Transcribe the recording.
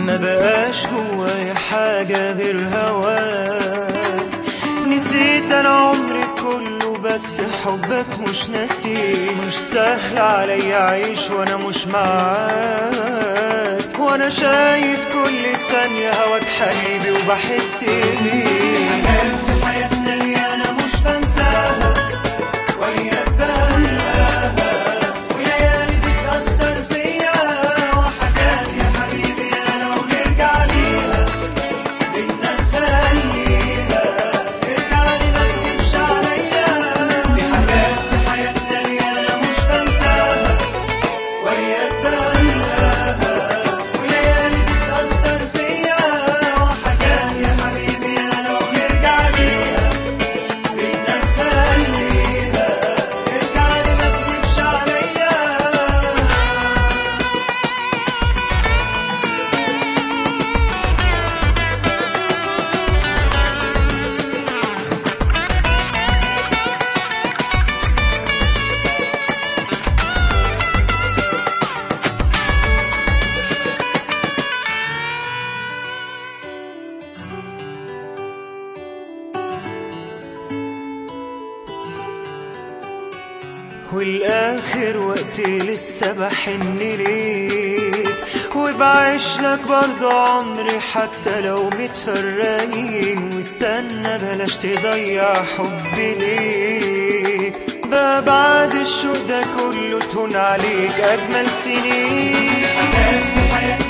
ما بقاش جوايا حاجة غير هواك نسيت انا عمري كله بس حبك مش ناسي مش سهل عليا اعيش وانا مش معاك وانا شايف كل ثانية هواك حبيبي وبحس بيه حاجات في حياتنا اللي انا مش بنساها وياك بنلاها وليالي بتأثر فيا وحاجات يا حبيبي انا ونرجع ليها بدنا نخليها ارجع لي ما تغيبش عليا دي حاجات في حياتنا اللي انا مش بنساها وياك بنلاها وليالي بتأثر فيا وحاجات يا حبيبي انا ونرجع ليها بدنا نخليها ارجع لي ما تغيبش عليا والاخر وقتي لسه بحن ليك وبعيش لك برضه عمري حتى لو متفرقين واستنى بلاش تضيع حبي ليك بقى بعد الشوق ده كله تهون عليك اجمل سنين حاجات في حياتي